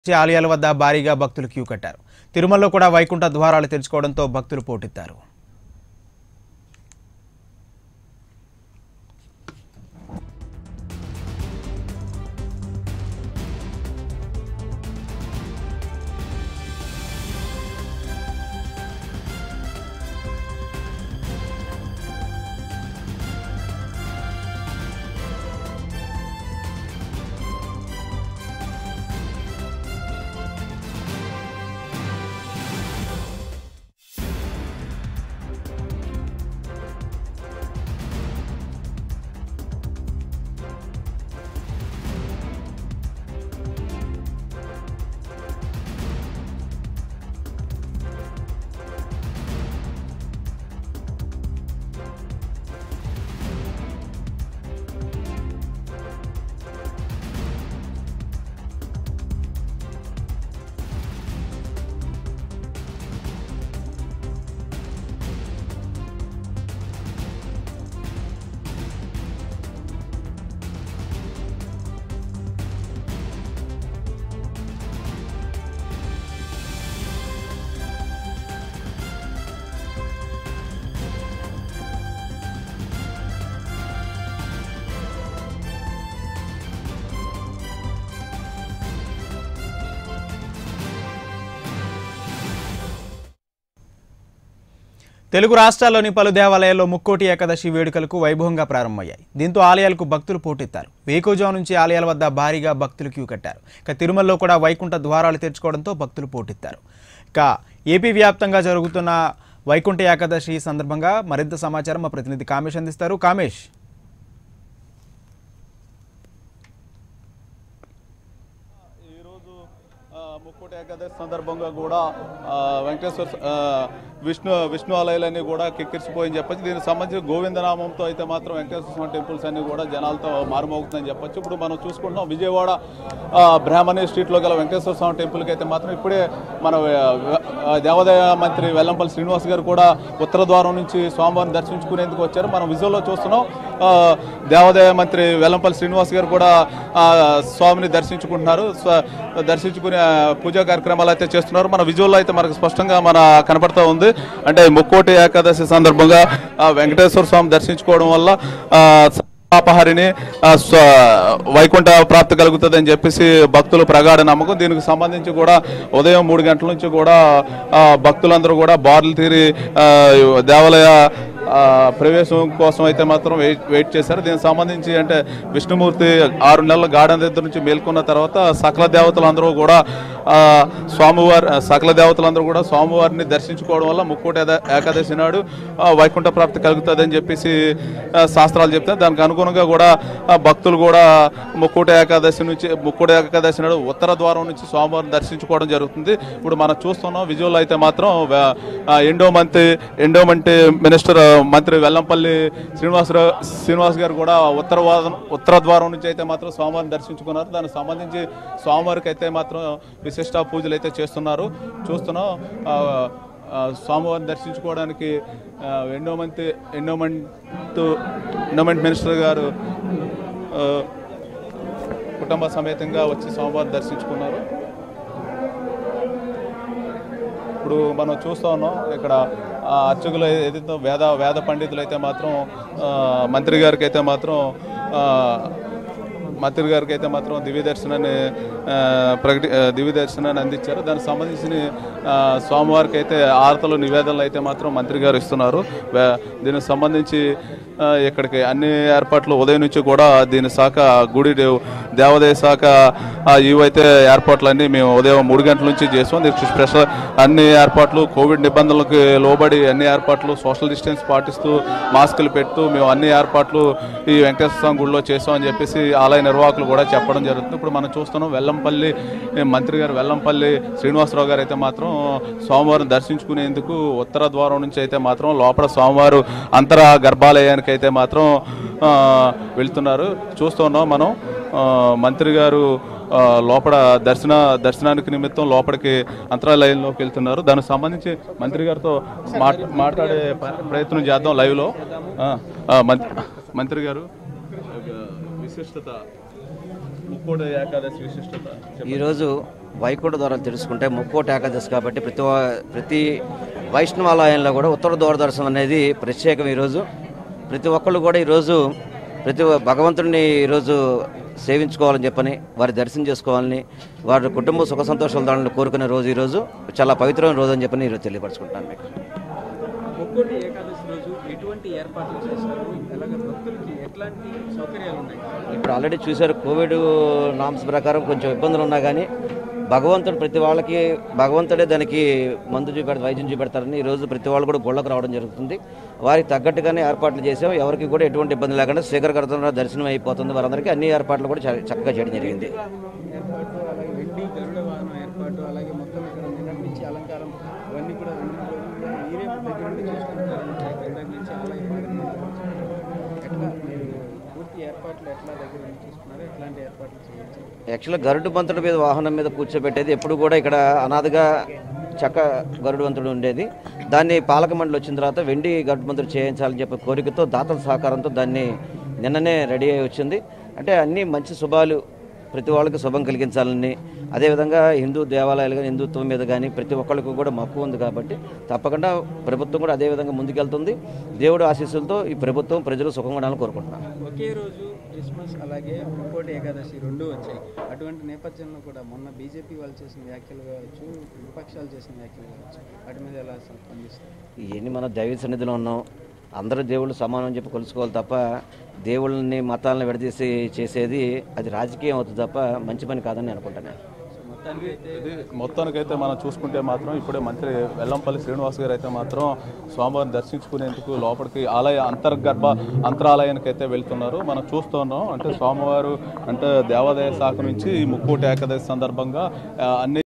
నుంచి ఆలయాల వద్ద భారీగా భక్తులు క్యూ కట్టారు తిరుమలలో కూడా వైకుంఠ ద్వారాలు తెరుచుకోవడంతో భక్తులు పోటెత్తారు తెలుగు రాష్ట్రాల్లోని పలు దేవాలయాల్లో ముక్కోటి ఏకాదశి వేడుకలకు వైభవంగా ప్రారంభమయ్యాయి దీంతో ఆలయాలకు భక్తులు పోటెత్తారు వేకోజాం నుంచి ఆలయాల వద్ద భారీగా భక్తులు క్యూ కట్టారు ఇక తిరుమలలో కూడా వైకుంఠ ద్వారాలు తెరుచుకోవడంతో భక్తులు పోటెత్తారు ఇక ఏపీ వ్యాప్తంగా జరుగుతున్న వైకుంఠ ఏకాదశి సందర్భంగా మరింత సమాచారం మా ప్రతినిధి కామేష్ అందిస్తారు కామేష్ ఈరోజు ఆ, ముక్కోటి ఏకాదశి సందర్భంగా కూడా ఆ, వెంకటేశ్వర స- ఆ, విష్ణు విష్ణు ఆలయాలన్నీ కూడా కిక్కిరిసిపోయని చెప్పొచ్చు దీనికి సంబంధించి గోవిందనామంతో అయితే మాత్రం వెంకటేశ్వర స్వామి టెంపుల్స్ అన్ని కూడా జనాలతో మారుమోగుతుందని చెప్పొచ్చు ఇప్పుడు మనం చూసుకుంటున్నాం విజయవాడ ఆ, బ్రాహ్మణి స్ట్రీట్లో గల వెంకటేశ్వర స్వామి టెంపుల్కి అయితే మాత్రం ఇప్పుడే మన ఆ, దేవాదాయ మంత్రి వెల్లంపల్లి శ్రీనివాస్ గారు కూడా ఉత్తర ద్వారం నుంచి స్వామివారిని దర్శించుకునేందుకు వచ్చారు మనం విజువల్లో చూస్తున్నాం ఆ, దేవాదాయ మంత్రి వెల్లంపల్లి శ్రీనివాస్ గారు కూడా ఆ, స్వామిని దర్శించుకుంటున్నారు స్వ- దర్శించుకునే ఆ, పూజా కార్యక్రమాలు అయితే చేస్తున్నారు మన విజువల్లో అయితే మనకు స్పష్టంగా మన కనపడతా ఉంది అంటే ముక్కోటి ఏకాదశి సందర్భంగా ఆ, వెంకటేశ్వర స్వామి దర్శించుకోవడం వల్ల ఆ, పాపహారిని ఆ, స్వ- వైకుంఠ ప్రాప్తి కలుగుతుంది అని చెప్పేసి భక్తులు ప్రగాఢ నమ్మకం దీనికి సంబంధించి కూడా ఉదయం మూడు గంటల నుంచి కూడా ఆ, భక్తులందరూ కూడా బార్లు తీరి ఆ, దేవాలయ ఆ, ప్రవేశం కోసం అయితే మాత్రం వెయిట్ వెయిట్ చేశారు దీనికి సంబంధించి అంటే విష్ణుమూర్తి ఆరు నెలల గార్డెన్ దగ్గర నుంచి మేల్కొన్న తర్వాత సకల దేవతలందరూ కూడా ఆ, స్వామివారి సకల దేవతలందరూ కూడా స్వామివారిని దర్శించుకోవడం వల్ల ముక్కోటి ఏద- ఏకాదశి నాడు ఆ, వైకుంఠ ప్రాప్తి కలుగుతుంది అని చెప్పేసి ఆ, శాస్త్రాలు చెప్తాయి దానికి అనుగుణంగా కూడా ఆ, భక్తులు కూడా ముక్కోటి ఏకాదశి నుంచి ముక్కోటి ఏకాదశి నాడు ఉత్తర ద్వారం నుంచి స్వామివారిని దర్శించుకోవడం జరుగుతుంది ఇప్పుడు మనం చూస్తున్నాం విజువల్ అయితే మాత్రం వే- ఆ, ఎండోమంతి ఎండోమంటి మినిస్టర్ ఆ, మంత్రి వెల్లంపల్లి శ్రీనివాసరావు శ్రీనివాస్ గారు కూడా ఉత్తర వాదం ఉత్తర ద్వారం నుంచి అయితే మాత్రం స్వామివారిని దర్శించుకున్నారు దానికి సంబంధించి స్వామివారికి అయితే మాత్రం విశిష్ట పూజలు అయితే చేస్తున్నారు చూస్తున్నాం ఆ, ఆ, స్వామివారిని దర్శించుకోవడానికి ఆ, ఎండోమంతి ఎండోమెంట్ ఎండోమెంట్ మినిస్టర్ గారు ఆ, కుటుంబ సమేతంగా వచ్చి స్వామివారిని దర్శించుకున్నారు ఇప్పుడు మనం చూస్తూ ఉన్నాం ఇక్కడ ఆ, అర్చకులు ఏదైతే వేద వేద పండితులు అయితే మాత్రం ఆ, మంత్రి గారికి అయితే మాత్రం ఆ, మంత్రి గారికి అయితే మాత్రం దివ్య దర్శనాన్ని ఆ, ప్రకటి ఆ, దివ్య దర్శనాన్ని అందించారు దానికి సంబంధించిన ఆ, స్వామివారికి అయితే ఆరతలు నివేదనలు అయితే మాత్రం మంత్రి గారు ఇస్తున్నారు వే- దీనికి సంబంధించి ఆ, ఇక్కడికి అన్ని ఏర్పాట్లు ఉదయం నుంచి కూడా దీని శాఖ గుడి దేవ్- దేవాదాయ శాఖ ఆ, ఇవైతే ఏర్పాట్లన్నీ మేము ఉదయం మూడు గంటల నుంచి చేసాం దీనికి స్పెషల్ అన్ని ఏర్పాట్లు కోవిడ్ నిబంధనలకు లోబడి అన్ని ఏర్పాట్లు సోషల్ డిస్టెన్స్ పాటిస్తూ మాస్కులు పెడుతూ మేము అన్ని ఏర్పాట్లు ఈ వెంకటేశ్వర స్వామి గుడిలో చేసాం అని చెప్పేసి ఆలయ నిర్వాహకులు కూడా చెప్పడం జరుగుతుంది ఇప్పుడు మనం చూస్తున్నాం వెల్లంపల్లి ఏ, మంత్రి గారు వెల్లంపల్లి శ్రీనివాసరావు గారు అయితే మాత్రం స్వామివారిని దర్శించుకునేందుకు ఉత్తర ద్వారం నుంచి అయితే మాత్రం లోపల స్వామివారు అంతర గర్భాలయానికి అయితే మాత్రం ఆ, వెళ్తున్నారు చూస్తున్నాం మనం ఆ, మంత్రి గారు ఆ, లోపల దర్శన దర్శనానికి నిమిత్తం లోపలికి అంతరాలయంలోకి వెళ్తున్నారు దానికి సంబంధించి మంత్రి గారితో మాట్- మాట్లాడే ప- ప్రయత్నం చేద్దాం లైవ్లో ఆ, ఆ, మంత్రి మంత్రి గారు ఒక విశిష్టత ముక్కోటి ఏకాదశి విశిష్టత చెప్పండి. ఈరోజు వైకుంఠ ద్వారాలు తెలుసుకుంటే ముక్కోటి ఏకాదశి కాబట్టి ప్రతి వా- ప్రతి వైష్ణవాలయంలో కూడా ఉత్తర దూరదర్శనం అనేది ప్రత్యేకం ఈరోజు ప్రతి ఒక్కళ్ళు కూడా ఈరోజు ప్రతి ఒ- భగవంతుడిని ఈరోజు సేవించుకోవాలని చెప్పని వారి దర్శనం చేసుకోవాలని వారి కుటుంబ సుఖ సంతోషాలు దానిని కోరుకునే రోజు ఈరోజు చాలా పవిత్రమైన రోజు అని చెప్పని ఈరోజు తెలియపరచుకుంటాను మీకు ముక్కోటి ఏకాదశి రోజు ఎటువంటి ఏర్పాట్లు చేస్తారు అలాగే భక్తులకి ఎట్లాంటి సౌకర్యాలు ఉన్నాయి ఇప్పుడు ఆల్రెడీ చూశారు కోవిడ్ నామ్స్ ప్రకారం కొంచెం ఇబ్బందులు ఉన్నా కానీ భగవంతుడు ప్రతి వాళ్ళకి భగవంతుడే దానికి మందు చూపెడతారు వైద్యం చూపెడతారని ఈరోజు ప్రతి వాళ్ళు కూడా గుళ్ళకు రావడం జరుగుతుంది వారికి తగ్గట్టుగానే ఏర్పాట్లు చేసాం ఎవరికి కూడా ఎటువంటి ఇబ్బంది లేకుండా శేఖరకర్తన దర్శనం అయిపోతుంది వారందరికీ అన్ని ఏర్పాట్లు కూడా చ- చక్కగా చేయడం జరిగింది ఏర్పాటు అలాగే వెండి గరుడ వాహనం ఏర్పాటు అలాగే మొత్తం ఇక్కడ నిన్నటి నుంచి అలంకారం అవన్నీ కూడా రెండు మూడు రోజులుగా మీరే దగ్గర నుండి చూసుకుంటారు ఇందాక నుంచి ఆలయ పాలన ఎట్లా మీరు పూర్తి ఏర్పాట్లు ఎట్లా దగ్గర నుంచి చూసుకున్నారు ఎట్లాంటి ఏర్పాట్లు చేయొచ్చు యాక్చువల్గా గరుడు బంతుడి మీద వాహనం మీద కూర్చోబెట్టేది ఎప్పుడు కూడా ఇక్కడ అనాథగా చక్క గరుడు బంతుడు ఉండేది దాన్ని పాలక మండలి వచ్చిన తర్వాత వెండి గరుడు బంతుడు చేయించాలని చెప్పే కోరికతో దాతల సహకారంతో దాన్ని నిన్ననే రెడీ అయి వచ్చింది అంటే అన్ని మంచి శుభాలు ప్రతి వాళ్ళకి శుభం కలిగించాలని అదేవిధంగా హిందూ దేవాలయాలు కానీ హిందుత్వం మీద కానీ ప్రతి ఒక్కరికి కూడా మక్కువ ఉంది కాబట్టి తప్పకుండా ప్రభుత్వం కూడా అదే విధంగా ముందుకెళ్తుంది దేవుడు ఆశీస్సులతో ఈ ప్రభుత్వం ప్రజలు సుఖంగా ఉండాలని కోరుకుంటున్నాను ఒకే రోజు క్రిస్మస్ అలాగే ముక్కోటి ఏకాదశి రెండు వచ్చాయి అటువంటి నేపథ్యంలో కూడా మొన్న బీజేపీ వాళ్ళు చేసిన వ్యాఖ్యలు కావచ్చు విపక్షాలు చేసిన వ్యాఖ్యలు కావచ్చు వాటి మీద ఎలా అసలు స్పందిస్తారు ఇవన్నీ మన దైవ సన్నిధిలో ఉన్నాం అందరూ దేవుళ్ళు సమానం అని చెప్పి కొలుసుకోవాలి తప్ప దేవుళ్ళని మతాలను విడదీసి చేసేది అది రాజకీయం అవుతుంది తప్ప మంచి పని కాదని నేను అనుకుంటున్నాను సో మొత్తానికి అయితే ఇది మొత్తానికైతే మనం చూసుకుంటే మాత్రం ఇప్పుడే మంత్రి వెల్లంపల్లి శ్రీనివాస్ గారు అయితే మాత్రం స్వామివారిని దర్శించుకునేందుకు లోపలికి ఆలయ అంతర్గర్భ అంతరాలయానికి అయితే వెళ్తున్నారు మనం చూస్తున్నాం అంటే స్వామివారు అంటే దేవాదాయ శాఖ నుంచి ఈ ముక్కోటి ఏకాదశి సందర్భంగా ఆ, అన్ని